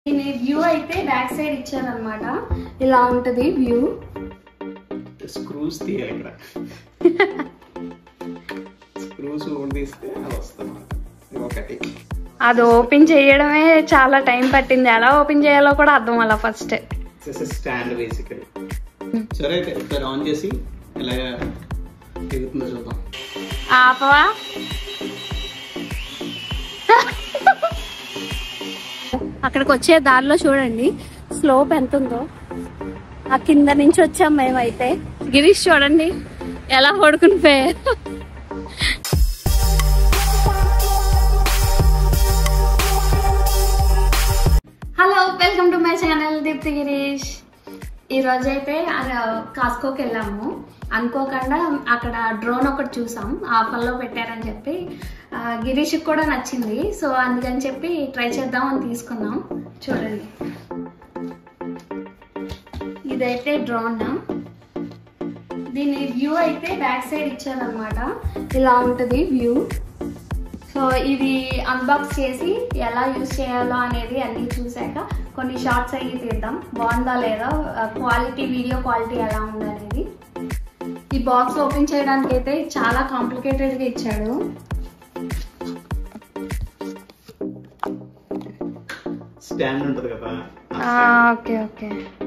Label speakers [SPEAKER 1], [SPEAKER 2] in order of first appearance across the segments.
[SPEAKER 1] దీని వ్యూ అయితే back side ఇచ్చారనమాట ఇలా ఉంటది వ్యూ
[SPEAKER 2] స్క్రూస్ తీయాలి ఇక్కడ స్క్రూస్ తీస్తే అది వస్తుంది ఇది ఒకటి
[SPEAKER 1] అది ఓపెన్ చేయడమే చాలా టైం పట్టింది ఎలా ఓపెన్ చేయాలో కూడా అర్థం అలా ఫస్ట్
[SPEAKER 2] స్టాండ్ బేసికలీ సరే అయితే ఒకసారి ఆన్ చేసి ఎలా ఎగుతుందో చూద్దాం
[SPEAKER 1] ఆపవా అక్కడికి వచ్చే దారిలో చూడండి స్లోప్ ఎంత ఉందో ఆ కింద నుంచి వచ్చాం మేమైతే గిరీష్ చూడండి ఎలా పడుకుని పోయారు hello welcome to my channel Deepthi Girish ఈ రోజు అయితే కాస్కోకి వెళ్ళాము అనుకోకుండా అక్కడ డ్రోన్ ఒకటి చూసాం ఆఫర్లో పెట్టారని చెప్పి ఆ, గిరీష్కి కూడా నచ్చింది సో అందుకని చెప్పి ట్రై చేద్దామని తీసుకున్నాం చూడండి ఇదైతే డ్రోన్ దీని వ్యూ అయితే బ్యాక్ సైడ్ ఇచ్చారనమాట ఇలా ఉంటుంది వ్యూ సో ఇది అన్బాక్స్ చేసి ఎలా యూజ్ చేయాలో అనేది అన్ని చూసాక కొన్ని షార్ట్స్ అయ్యి తీద్దాం బాగుందా లేదా క్వాలిటీ వీడియో క్వాలిటీ ఎలా ఉంది అనేది ఈ బాక్స్ ఓపెన్ చేయడానికి అయితే చాలా కాంప్లికేటెడ్గా ఇచ్చాడు
[SPEAKER 2] స్టాండ్ ఉంటుంది కదా
[SPEAKER 1] ఓకే ఓకే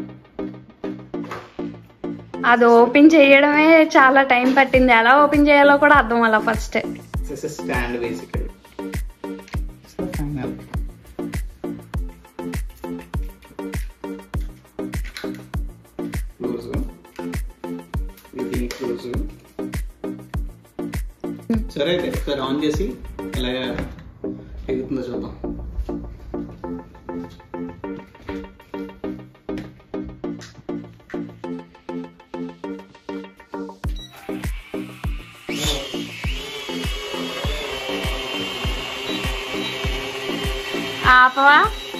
[SPEAKER 1] అది ఓపెన్ చేయడమే చాలా టైం పట్టింది ఎలా ఓపెన్ చేయాలో కూడా అర్థం అలా first
[SPEAKER 2] stand basically final close ఇది క్లోజ్ సరే అయితే ఒకసారి ఆన్ చేసి ఎలా ఎగుతుందో చూద్దాం
[SPEAKER 1] ఆపవా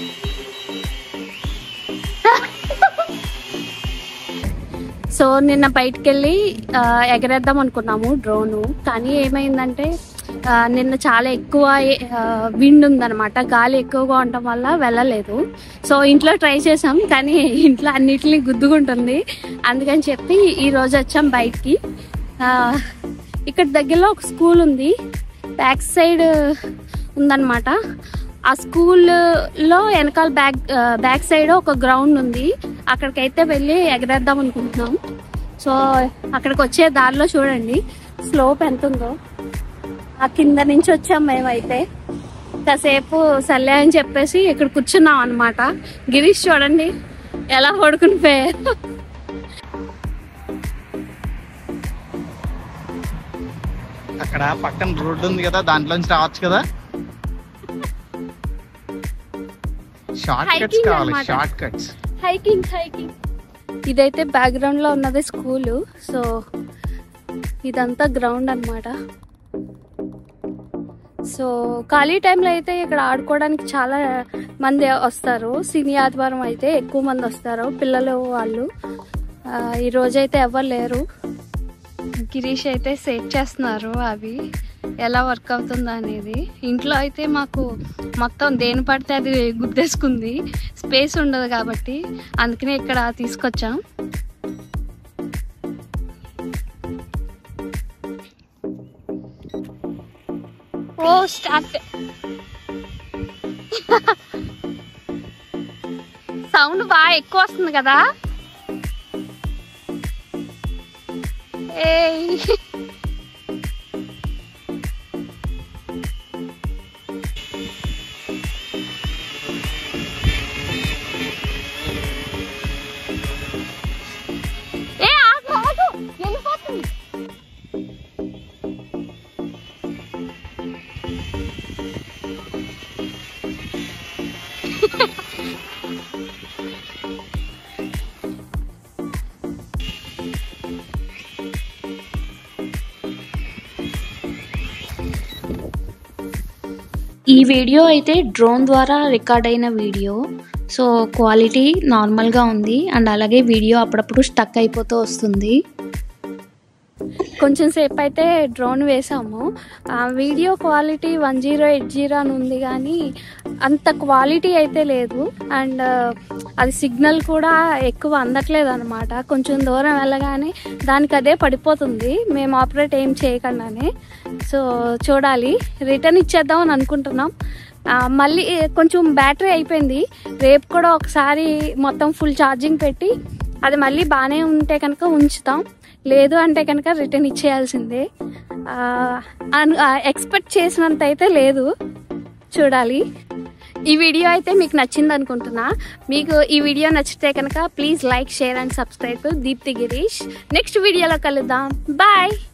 [SPEAKER 1] సో నిన్న బయటికి వెళ్ళి ఆ, ఎగరేద్దాం అనుకున్నాము డ్రోను కానీ ఏమైందంటే ఆ, నిన్న చాలా ఎక్కువ విండ్ ఉందన్నమాట గాలి ఎక్కువగా ఉండటం వల్ల వెళ్ళలేదు సో ఇంట్లో ట్రై చేసాం కానీ ఇంట్లో అన్నిటిని గుద్దుకుంటుంది అందుకని చెప్పి ఈ రోజు వచ్చాం బయటికి ఆ, ఇక్కడ దగ్గరలో ఒక స్కూల్ ఉంది బ్యాక్ సైడ్ ఉందన్నమాట ఆ స్కూల్లో వెనకాల బ్యాక్ బ్యాక్ సైడ్ ఒక గ్రౌండ్ ఉంది అక్కడికైతే వెళ్ళి ఎగరేద్దాం అనుకుంటున్నాం సో అక్కడికి వచ్చే దారిలో చూడండి స్లోప్ ఎంత ఉందో ఆ కింద నుంచి వచ్చాం మేమైతే కాసేపు సర్లే అని చెప్పేసి ఇక్కడ కూర్చున్నాం అనమాట గిరీష్ చూడండి ఎలా పడుకుని పోయారు
[SPEAKER 2] అక్కడ పక్కన రోడ్డు ఉంది కదా దాంట్లోంచి రావచ్చు కదా షార్ట్ కట్స్
[SPEAKER 1] Hiking
[SPEAKER 2] కావాలి
[SPEAKER 1] అన్నమాట.
[SPEAKER 2] షార్ట్ కట్స్
[SPEAKER 1] హైకింగ్ హైకింగ్ ఇదైతే బ్యాక్గ్రౌండ్ లో ఉన్నది స్కూల్ సో ఇదంతా గ్రౌండ్ అన్నమాట సో ఖాళీ టైంలో అయితే ఇక్కడ ఆడుకోవడానికి చాలా మంది వస్తారు శని ఆదివారం అయితే ఎక్కువ మంది వస్తారు పిల్లలు వాళ్ళు ఆ, ఈ రోజు అయితే ఎవరు లేరు గిరీష్ అయితే సెట్ చేస్తున్నారు అవి ఎలా వర్క్ అవుతుందో అనేది ఇంట్లో అయితే మాకు మొత్తం దేని పడితే అది గుద్దేసుకుంది స్పేస్ ఉండదు కాబట్టి అందుకనే ఇక్కడ తీసుకొచ్చాం ఓ స్టార్ట్ సౌండ్ బాగా ఎక్కువ వస్తుంది కదా ఏయ్ ఏ ఆగు ఆగు వెళ్ళిపోతుంది ఈ వీడియో అయితే డ్రోన్ ద్వారా రికార్డ్ అయిన వీడియో సో క్వాలిటీ నార్మల్గా ఉంది అండ్ అలాగే వీడియో అప్పుడప్పుడు స్టక్ అయిపోతూ వస్తుంది కొంచెం సేపు అయితే డ్రోన్ వేసాము ఆ video quality one zero eight zero అని ఉంది కానీ అంత క్వాలిటీ అయితే లేదు అండ్ అది సిగ్నల్ కూడా ఎక్కువ అందట్లేదు అనమాట కొంచెం దూరం వెళ్ళగానే దానికి అదే పడిపోతుంది మేము ఆపరేట్ ఏం చేయకుండానే సో చూడాలి రిటర్న్ ఇచ్చేద్దాం అని అనుకుంటున్నాం ఆ, మళ్ళీ కొంచెం బ్యాటరీ అయిపోయింది రేపు కూడా ఒకసారి మొత్తం ఫుల్ ఛార్జింగ్ పెట్టి అది మళ్ళీ బాగానే ఉంటే కనుక ఉంచుతాం లేదు అంటే కనుక రిటర్న్ ఇచ్చేయాల్సిందే ఎక్స్పెక్ట్ చేసినంత అయితే లేదు చూడాలి ఈ వీడియో అయితే మీకు నచ్చింది అనుకుంటున్నా మీకు ఈ వీడియో నచ్చితే కనుక please like share and subscribe Deepthi Girish next వీడియోలో కలుద్దాం బాయ్